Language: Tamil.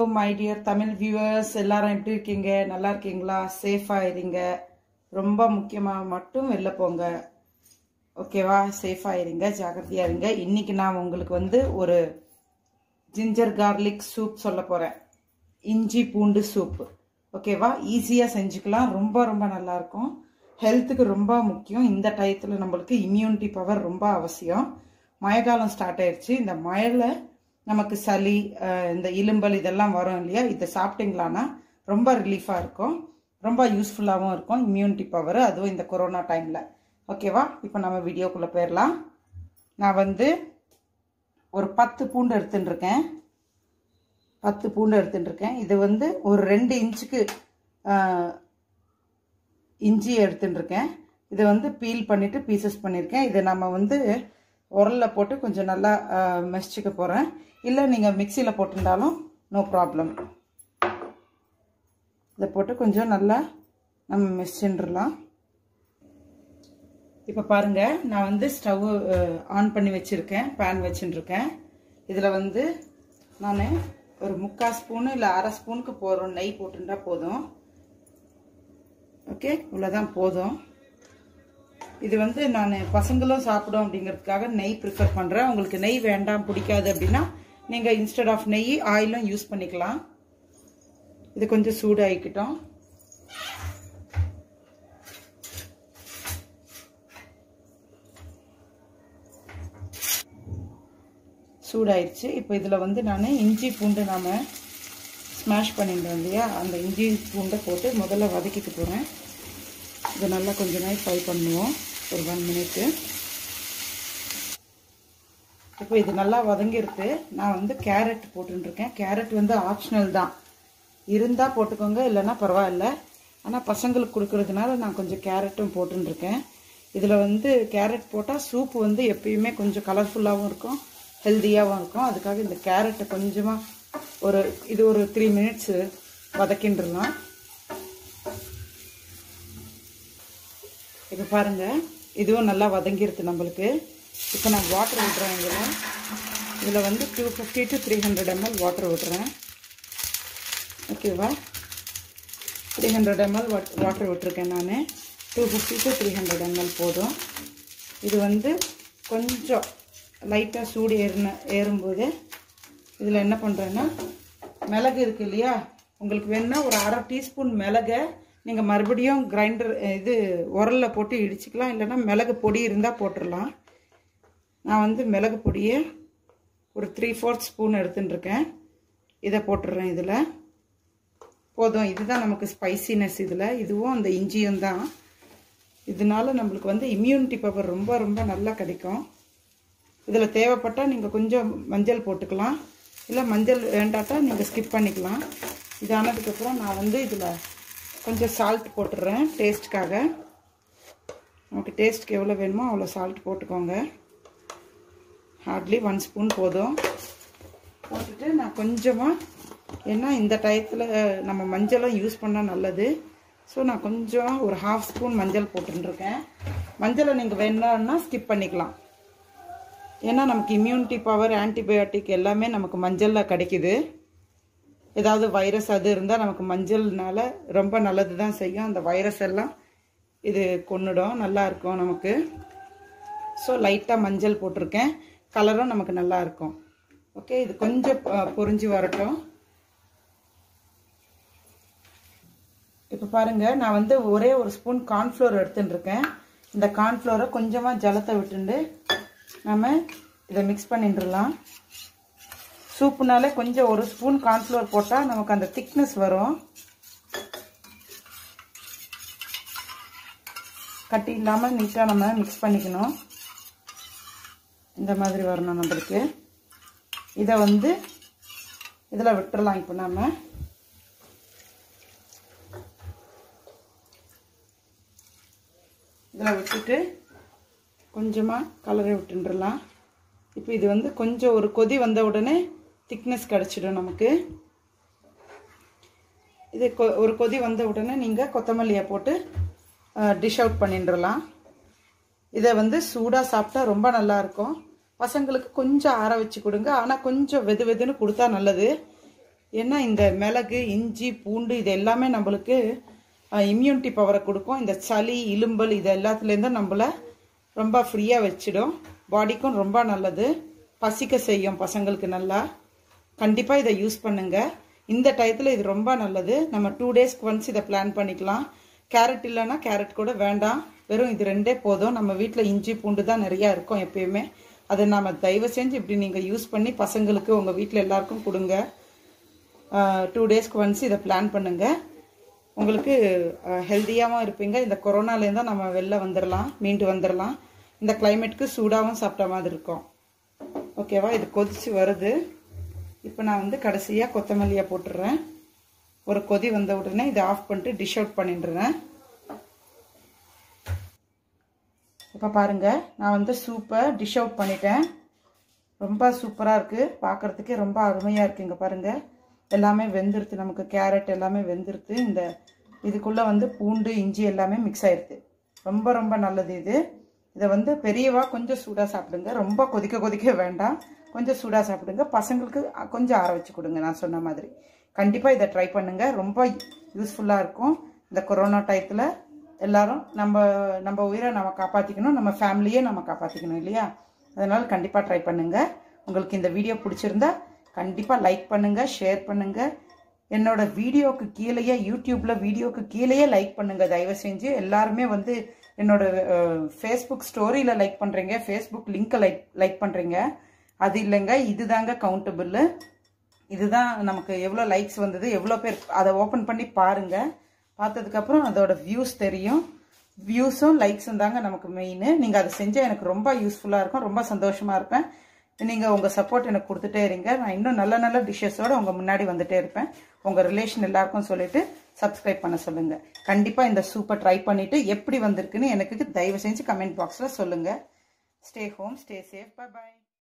மை டியர் தமிழ் வியூவர்ஸ் எல்லாரும் எப்படி இருக்கீங்க நல்லா இருக்கீங்களா சேஃபாக இருங்க ரொம்ப முக்கியமாக மட்டும் வெளில போங்க ஓகேவா சேஃபாக இருங்க ஜாக்கிரதையாக இருங்க இன்னைக்கு நான் உங்களுக்கு வந்து ஒரு ஜிஞ்சர் கார்லிக் சூப் சொல்ல போகிறேன் இஞ்சி பூண்டு சூப் ஓகேவா ஈஸியாக செஞ்சுக்கலாம் ரொம்ப ரொம்ப நல்லாயிருக்கும் ஹெல்த்துக்கு ரொம்ப முக்கியம் இந்த டயத்தில் நம்மளுக்கு இம்யூனிட்டி பவர் ரொம்ப அவசியம் மழைக்காலம் ஸ்டார்ட் ஆயிடுச்சு இந்த மழையில் நமக்கு சளி அஹ், இந்த இலும்பல் இதெல்லாம் வரும் இல்லையா இதை சாப்பிட்டீங்களான்னா ரொம்ப ரிலீஃபாக இருக்கும் ரொம்ப யூஸ்ஃபுல்லாகவும் இருக்கும் இம்யூனிட்டி பவர் அதுவும் இந்த கொரோனா டைமில் ஓகேவா இப்போ நம்ம வீடியோக்குள்ளே போயிடலாம் நான் வந்து ஒரு பத்து பூண்டு எடுத்துட்டு இருக்கேன் பத்து பூண்டு எடுத்துட்டு இருக்கேன் இது வந்து ஒரு ரெண்டு இன்ச்சுக்கு ஆஹ், இஞ்சி எடுத்துட்டு இருக்கேன் இதை வந்து பீல் பண்ணிவிட்டு பீசஸ் பண்ணியிருக்கேன் இதை நம்ம வந்து உரலில் போட்டு கொஞ்சம் நல்லா மெசிச்சுக்க போகிறேன் இல்லை நீங்கள் மிக்சியில் போட்டிருந்தாலும் நோ ப்ராப்ளம் இதை போட்டு கொஞ்சம் நல்லா நம்ம மெசிச்சுட்டுலாம் இப்போ பாருங்க நான் வந்து ஸ்டவ் ஆன் பண்ணி வச்சுருக்கேன் பேன் வச்சுட்டுருக்கேன் இதில் வந்து நான் ஒரு முக்கால் ஸ்பூனு இல்லை அரை ஸ்பூனுக்கு போகிறோம் நெய் போட்டுட்டா போதும் ஓகே இவ்வளோதான் போதும் இது வந்து நான் பசங்களும் சாப்பிடும் அப்படிங்கிறதுக்காக நெய் ப்ரிஃபர் பண்ணுறேன் உங்களுக்கு நெய் வேண்டாம் பிடிக்காது அப்படின்னா நீங்கள் இன்ஸ்டெட் ஆஃப் நெய் ஆயிலும் யூஸ் பண்ணிக்கலாம் இது கொஞ்சம் சூடாகிக்கிட்டோம் சூடாயிடுச்சு இப்போ இதில் வந்து நான் இஞ்சி பூண்டு நாம் ஸ்மாஷ் பண்ணியிருந்தோம் இல்லையா அந்த இஞ்சி பூண்டை போட்டு முதல்ல வதக்கிட்டு போகிறேன் இதை நல்லா கொஞ்ச நேரம் ஃப்ரை பண்ணுவோம் ஒரு ஒன் மினிட்டு இப்போ இது நல்லா வதங்கிருக்கு நான் வந்து கேரட் போட்டுருக்கேன் கேரட் வந்து ஆப்ஷனல் தான் இருந்தால் போட்டுக்கோங்க இல்லைன்னா பரவாயில்ல ஆனால் பசங்களுக்கு கொடுக்கறதுனால நான் கொஞ்சம் கேரட்டும் போட்டுருக்கேன் இதில் வந்து கேரட் போட்டால் சூப் வந்து எப்பயுமே கொஞ்சம் கலர்ஃபுல்லாகவும் இருக்கும் ஹெல்த்தியாகவும் இருக்கும் அதுக்காக இந்த கேரட்டை கொஞ்சமாக ஒரு இது ஒரு த்ரீ மினிட்ஸு வதக்கின்றலாம் இப்போ பாருங்க இதுவும் நல்லா வதங்கிருக்கு நம்மளுக்கு இப்போ நான் வாட்டர் விட்றேன் இதில் இதில் வந்து two fifty to three hundred ML water விட்றேன் ஓகேவா த்ரீ ஹண்ட்ரட் எம்எல் வாட்டர் விட்டுருக்கேன் நான் two fifty to three hundred ML போதும் இது வந்து கொஞ்சம் லைட்டாக சூடு ஏறின ஏறும்போது இதில் என்ன பண்ணுறேன்னா மிளகு இருக்கு இல்லையா உங்களுக்கு வேணும்னா ஒரு அரை டீஸ்பூன் மிளகை நீங்கள் மறுபடியும் கிரைண்டர் இது உரலில் போட்டு இடிச்சிக்கலாம் இல்லைன்னா மிளகு பொடி இருந்தால் போட்டுடலாம் நான் வந்து மிளகு பொடியை ஒரு த்ரீ ஃபோர்த் ஸ்பூன் எடுத்துட்டுருக்கேன் இதை போட்டுடுறேன் இதில் போதும் இதுதான் நமக்கு ஸ்பைசினஸ் இதில் இதுவும் அந்த இஞ்சியும் தான் இதனால நம்மளுக்கு வந்து இம்யூனிட்டி பவர் ரொம்ப ரொம்ப நல்லா கிடைக்கும் இதில் தேவைப்பட்டால் நீங்கள் கொஞ்சம் மஞ்சள் போட்டுக்கலாம் இல்லை மஞ்சள் வேண்டாட்டா நீங்கள் ஸ்கிப் பண்ணிக்கலாம் இது ஆனதுக்கப்புறம் நான் வந்து இதில் கொஞ்சம் சால்ட் போட்டுடுறேன் டேஸ்ட்டுக்காக நமக்கு டேஸ்ட்டுக்கு எவ்வளோ வேணுமோ அவ்வளோ சால்ட் போட்டுக்கோங்க ஹார்ட்லி ஒன் ஸ்பூன் போதும் போட்டுட்டு நான் கொஞ்சமாக ஏன்னா இந்த டயத்தில் நம்ம மஞ்சளும் யூஸ் பண்ணால் நல்லது ஸோ நான் கொஞ்சம் ஒரு ஹாஃப் ஸ்பூன் மஞ்சள் போட்டுருக்கேன் மஞ்சளை நீங்கள் வேணும்னா ஸ்கிப் பண்ணிக்கலாம் ஏன்னா நமக்கு இம்யூனிட்டி பவர் ஆன்டிபயோட்டிக் எல்லாமே நமக்கு மஞ்சளில் கிடைக்குது ஏதாவது வைரஸ் அது இருந்தால் நமக்கு மஞ்சள்னால ரொம்ப நல்லது தான் செய்யும் அந்த வைரஸ் எல்லாம் இது கொன்னுடும் நல்லா இருக்கும் நமக்கு ஸோ லைட்டாக மஞ்சள் போட்டிருக்கேன் கலரும் நமக்கு நல்லா இருக்கும் ஓகே இது கொஞ்சம் பொறிஞ்சு வரட்டும் இப்போ பாருங்கள் நான் வந்து ஒரே ஒரு ஸ்பூன் கார்ன்ஃப்ளோர் எடுத்துட்டு இருக்கேன் இந்த கார்ன்ஃப்ளோரை கொஞ்சமாக ஜலத்தை விட்டுண்டு நம்ம இதை மிக்ஸ் பண்ணிட்டுலாம் சூப்புனாலே கொஞ்சம் ஒரு ஸ்பூன் கார்ன்ஃப்ளோர் போட்டால் நமக்கு அந்த திக்னஸ் வரும் கட்டி இல்லாமல் நீட்டாக நம்ம மிக்ஸ் பண்ணிக்கணும் இந்த மாதிரி வரணும் நம்மளுக்கு இதை வந்து இதில் விட்டுறலாம் இப்போ நம்ம இதில் விட்டுட்டு கொஞ்சமாக கலரை விட்டுன்றலாம் இப்போ இது வந்து கொஞ்சம் ஒரு கொதி வந்த உடனே திக்னஸ் கிடச்சிடும் நமக்கு இது கொ ஒரு கொதி வந்த உடனே நீங்கள் கொத்தமல்லியை போட்டு டிஷ் அவுட் பண்ணின்றலாம் இதை வந்து சூடாக சாப்பிட்டா ரொம்ப நல்லாயிருக்கும் பசங்களுக்கு கொஞ்சம் ஆற வச்சு கொடுங்க ஆனால் கொஞ்சம் வெது வெதுன்னு கொடுத்தா நல்லது ஏன்னா இந்த மிளகு இஞ்சி பூண்டு இது எல்லாமே நம்மளுக்கு இம்யூனிட்டி பவரை கொடுக்கும் இந்த சளி இலும்பல் இது எல்லாத்துலேருந்தும் நம்மள ரொம்ப ஃப்ரீயாக வச்சிடும் பாடிக்கும் ரொம்ப நல்லது பசிக்க செய்யும் பசங்களுக்கு நல்லா கண்டிப்பாக இதை யூஸ் பண்ணுங்க இந்த டயத்தில் இது ரொம்ப நல்லது நம்ம டூ டேஸ்க்கு ஒன்ஸ் இதை பிளான் பண்ணிக்கலாம் கேரட் இல்லைன்னா கேரட் கூட வேண்டாம் வெறும் இது ரெண்டே போதும் நம்ம வீட்டில் இஞ்சி பூண்டு தான் நிறையா இருக்கும் எப்பயுமே அதை நாம் தயவு செஞ்சு இப்படி நீங்கள் யூஸ் பண்ணி பசங்களுக்கு உங்கள் வீட்டில் எல்லாருக்கும் கொடுங்க டூ டேஸ்க்கு ஒன்ஸ் இதை பிளான் பண்ணுங்க உங்களுக்கு ஹெல்த்தியாகவும் இருப்பீங்க இந்த கொரோனாலேருந்து நம்ம வெளில வந்துடலாம் மீண்டு வந்துடலாம் இந்த கிளைமேட்டுக்கு சூடாகவும் சாப்பிட்ட மாதிரி இருக்கும் ஓகேவா இது கொதிச்சு வருது இப்போ நான் வந்து கடைசியாக கொத்தமல்லியை போட்டுடுறேன் ஒரு கொதி வந்த உடனே இதை ஆஃப் பண்ணிட்டு டிஷ் அவுட் பண்ணிடுறேன் இப்போ பாருங்கள் நான் வந்து சூப்பை டிஷ் அவுட் பண்ணிட்டேன் ரொம்ப சூப்பராக இருக்குது பார்க்குறதுக்கே ரொம்ப அருமையாக இருக்குது இங்கே பாருங்கள் எல்லாமே வெந்துருது நமக்கு கேரட் எல்லாமே வெந்துருது இந்த இதுக்குள்ளே வந்து பூண்டு இஞ்சி எல்லாமே மிக்ஸ் ஆயிடுது ரொம்ப ரொம்ப நல்லது இது இதை வந்து பெரியவா கொஞ்சம் சூடாக சாப்பிடுங்க ரொம்ப கொதிக்க கொதிக்க வேண்டாம் கொஞ்சம் சூடாக சாப்பிடுங்க பசங்களுக்கு கொஞ்சம் ஆற வச்சு கொடுங்க நான் சொன்ன மாதிரி கண்டிப்பாக இதை ட்ரை பண்ணுங்கள் ரொம்ப யூஸ்ஃபுல்லாக இருக்கும் இந்த கொரோனா டயத்தில் எல்லாரும் நம்ம நம்ம உயிரை நம்ம காப்பாற்றிக்கணும் நம்ம ஃபேமிலியே நம்ம காப்பாற்றிக்கணும் இல்லையா அதனால் கண்டிப்பாக ட்ரை பண்ணுங்கள் உங்களுக்கு இந்த வீடியோ பிடிச்சிருந்தா கண்டிப்பாக லைக் பண்ணுங்கள் ஷேர் பண்ணுங்கள் என்னோட வீடியோக்கு கீழேயே யூடியூப்பில் வீடியோக்கு கீழேயே லைக் பண்ணுங்கள் தயவு செஞ்சு எல்லாருமே வந்து என்னோட ஃபேஸ்புக் ஸ்டோரியில் லைக் பண்ணுறீங்க ஃபேஸ்புக் லிங்க்கை லைக் லைக் பண்ணுறீங்க அது இல்லைங்க இதுதாங்க கவுண்டபிள் இதுதான் நமக்கு எவ்வளோ லைக்ஸ் வந்தது எவ்வளோ பேர் அதை ஓப்பன் பண்ணி பாருங்கள் பார்த்ததுக்கப்புறம் அதோட வியூஸ் தெரியும் வியூஸும் லைக்ஸும் தாங்க நமக்கு மெயின் நீங்கள் அதை செஞ்சால் எனக்கு ரொம்ப யூஸ்ஃபுல்லாக இருக்கும் ரொம்ப சந்தோஷமாக இருப்பேன் நீங்கள் உங்கள் சப்போர்ட் எனக்கு கொடுத்துட்டே இருங்க நான் இன்னும் நல்ல நல்ல டிஷ்ஷஸோடு உங்கள் முன்னாடி வந்துட்டே இருப்பேன் உங்கள் ரிலேஷன் எல்லாருக்கும் சொல்லிட்டு சப்ஸ்கிரைப் பண்ண சொல்லுங்கள் கண்டிப்பாக இந்த சூப்பை ட்ரை பண்ணிவிட்டு எப்படி வந்திருக்குன்னு எனக்கு தயவு செஞ்சு கமெண்ட் பாக்ஸில் சொல்லுங்கள் stay home stay safe bye பாய்